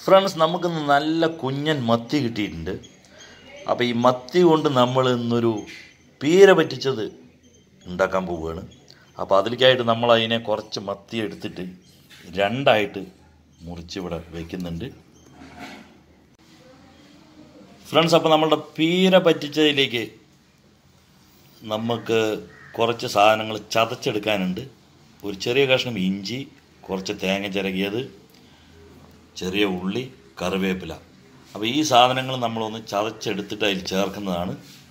friends നമുക്കിന്ന് നല്ല കുഞ്ഞൻ മത്തി കിട്ടിയിട്ടുണ്ട് അപ്പോൾ ഈ മത്തി കൊണ്ട് നമ്മൾ ഇന്നൊരു പീര പറ്റിച്ചത് ഉണ്ടാക്കാൻ പോവുകയാണ് അപ്പോൾ അതിലേക്കായിട്ട് നമ്മൾ അതിനെ കുറച്ച് മത്തി എടുത്തിട്ട് രണ്ടായിട്ട് മുറിച്ചിവിടെ വയ്ക്കുന്നുണ്ട് ഫ്രണ്ട്സ് അപ്പോൾ നമ്മളുടെ പീര പറ്റിച്ചതിലേക്ക് നമുക്ക് കുറച്ച് സാധനങ്ങൾ ചതച്ചെടുക്കാനുണ്ട് ഒരു ചെറിയ കഷ്ണം ഇഞ്ചി കുറച്ച് തേങ്ങ ചിരകിയത് ചെറിയ ഉള്ളി കറിവേപ്പില അപ്പോൾ ഈ സാധനങ്ങൾ നമ്മളൊന്ന് ചതച്ചെടുത്തിട്ട് അതിൽ ചേർക്കുന്നതാണ്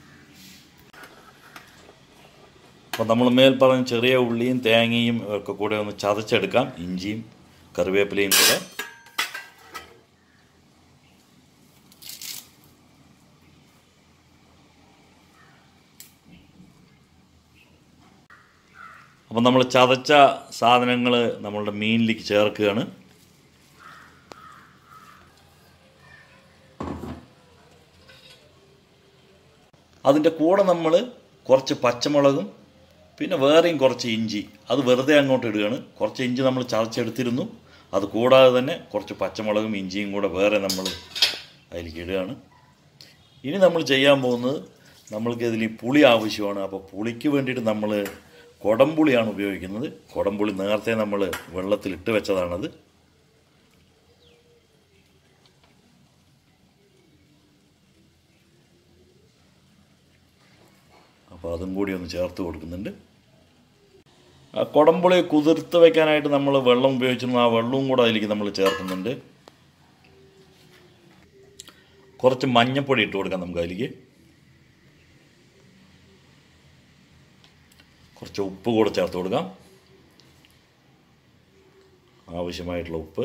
അപ്പോൾ നമ്മൾ മേൽ പറഞ്ഞ ചെറിയ ഉള്ളിയും തേങ്ങയും ഒക്കെ കൂടെ ഒന്ന് ചതച്ചെടുക്കാം ഇഞ്ചിയും കറിവേപ്പിലയും കൂടെ അപ്പം നമ്മൾ ചതച്ച സാധനങ്ങൾ നമ്മളുടെ മീനിലേക്ക് ചേർക്കുകയാണ് അതിൻ്റെ കൂടെ നമ്മൾ കുറച്ച് പച്ചമുളകും പിന്നെ വേറെയും കുറച്ച് ഇഞ്ചി അത് വെറുതെ അങ്ങോട്ട് ഇടുകയാണ് കുറച്ച് ഇഞ്ചി നമ്മൾ ചതച്ചെടുത്തിരുന്നു അത് കൂടാതെ തന്നെ കുറച്ച് പച്ചമുളകും ഇഞ്ചിയും കൂടെ വേറെ നമ്മൾ അതിലേക്ക് ഇടുകയാണ് ഇനി നമ്മൾ ചെയ്യാൻ പോകുന്നത് നമ്മൾക്ക് ഇതിൽ ഈ പുളി ആവശ്യമാണ് അപ്പോൾ പുളിക്ക് വേണ്ടിയിട്ട് നമ്മൾ കുടംപുളിയാണ് ഉപയോഗിക്കുന്നത് കുടംപുളി നേരത്തെ നമ്മൾ വെള്ളത്തിൽ ഇട്ട് വെച്ചതാണത് അപ്പോൾ അതും കൂടി ഒന്ന് ചേർത്ത് കൊടുക്കുന്നുണ്ട് ആ കുടംപുളി കുതിർത്ത് വെക്കാനായിട്ട് നമ്മൾ വെള്ളം ഉപയോഗിച്ചിരുന്നു ആ വെള്ളവും കൂടെ അതിലേക്ക് നമ്മൾ ചേർക്കുന്നുണ്ട് കുറച്ച് മഞ്ഞപ്പൊടി ഇട്ട് കൊടുക്കാം നമുക്ക് അതിലേക്ക് കുറച്ച് ഉപ്പ് കൂടെ ചേർത്ത് കൊടുക്കാം ആവശ്യമായിട്ടുള്ള ഉപ്പ്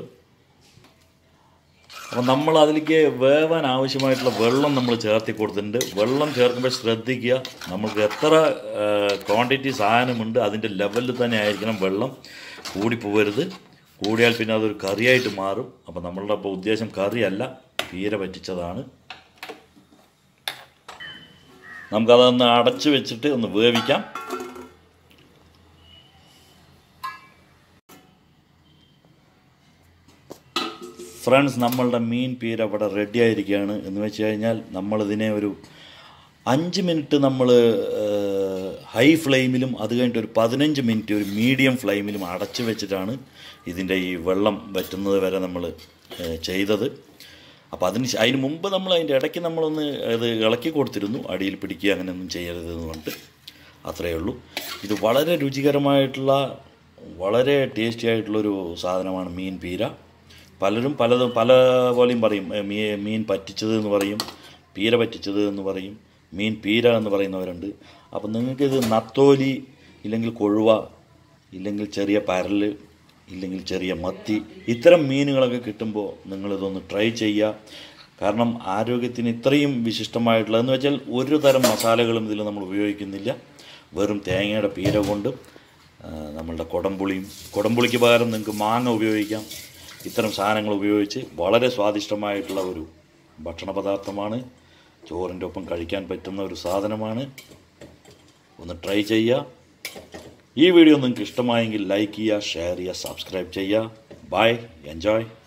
അപ്പം നമ്മൾ അതിലേക്ക് വേവാൻ ആവശ്യമായിട്ടുള്ള വെള്ളം നമ്മൾ ചേർത്തി കൊടുത്തിട്ടുണ്ട് വെള്ളം ചേർക്കുമ്പോൾ ശ്രദ്ധിക്കുക നമുക്ക് എത്ര ക്വാണ്ടിറ്റി സാധനമുണ്ട് അതിൻ്റെ ലെവലിൽ തന്നെ ആയിരിക്കണം വെള്ളം കൂടിപ്പോകരുത് കൂടിയാൽ പിന്നെ അതൊരു കറിയായിട്ട് മാറും അപ്പം നമ്മളുടെ ഇപ്പോൾ ഉദ്ദേശം കറിയല്ല പീര പറ്റിച്ചതാണ് നമുക്കതൊന്ന് അടച്ചു വെച്ചിട്ട് ഒന്ന് വേവിക്കാം ഫ്രണ്ട്സ് നമ്മളുടെ മീൻ പീര ഇവിടെ റെഡി ആയിരിക്കുകയാണ് എന്ന് വെച്ച് കഴിഞ്ഞാൽ നമ്മളിതിനെ ഒരു അഞ്ച് മിനിറ്റ് നമ്മൾ ഹൈ ഫ്ലെയിമിലും അത് കഴിഞ്ഞിട്ട് ഒരു പതിനഞ്ച് മിനിറ്റ് ഒരു മീഡിയം ഫ്ലെയിമിലും അടച്ചു വെച്ചിട്ടാണ് ഇതിൻ്റെ ഈ വെള്ളം വറ്റുന്നത് വരെ നമ്മൾ ചെയ്തത് അപ്പോൾ അതിന് ശ- അതിന് മുമ്പ് നമ്മൾ അതിൻ്റെ ഇടയ്ക്ക് നമ്മളൊന്ന് അത് ഇളക്കി കൊടുത്തിരുന്നു അടിയിൽ പിടിക്കുക അങ്ങനെയൊന്നും ചെയ്യരുത് എന്ന് പറഞ്ഞിട്ട് അത്രയേ ഉള്ളൂ ഇത് വളരെ രുചികരമായിട്ടുള്ള വളരെ ടേസ്റ്റി ആയിട്ടുള്ളൊരു സാധനമാണ് മീൻ പീര പലരും പലതും പല പോലെയും പറയും ഏ, മീ മീൻ പറ്റിച്ചത് എന്ന് പറയും പീര പറ്റിച്ചത് എന്ന് പറയും മീൻ പീര എന്ന് പറയുന്നവരുണ്ട് അപ്പം നിങ്ങൾക്കിത് നത്തോലി ഇല്ലെങ്കിൽ കൊഴുവ ഇല്ലെങ്കിൽ ചെറിയ പരൽ ഇല്ലെങ്കിൽ ചെറിയ മത്തി ഇത്തരം മീനുകളൊക്കെ കിട്ടുമ്പോൾ നിങ്ങളിതൊന്ന് ട്രൈ ചെയ്യുക കാരണം ആരോഗ്യത്തിന് ഇത്രയും വിശിഷ്ടമായിട്ടുള്ള എന്ന് വെച്ചാൽ ഒരു തരം മസാലകളും ഇതിൽ നമ്മൾ ഉപയോഗിക്കുന്നില്ല വെറും തേങ്ങയുടെ പീര കൊണ്ടും ആ, നമ്മളുടെ കുടംപുളിയും കുടംപുളിക്ക് പകരം നിങ്ങൾക്ക് മാങ്ങ ഉപയോഗിക്കാം ഇത്തരം സാധനങ്ങൾ ഉപയോഗിച്ച് വളരെ സ്വാദിഷ്ടമായിട്ടുള്ള ഒരു ഭക്ഷണ പദാർത്ഥമാണ് ചോറിൻ്റെ ഒപ്പം കഴിക്കാൻ പറ്റുന്ന ഒരു സാധനമാണ് ഒന്ന് ട്രൈ ചെയ്യുക ഈ വീഡിയോ നിങ്ങൾക്ക് ഇഷ്ടമായെങ്കിൽ ലൈക്ക് ചെയ്യുക ഷെയർ ചെയ്യുക സബ്സ്ക്രൈബ് ചെയ്യുക ബൈ എൻജോയ്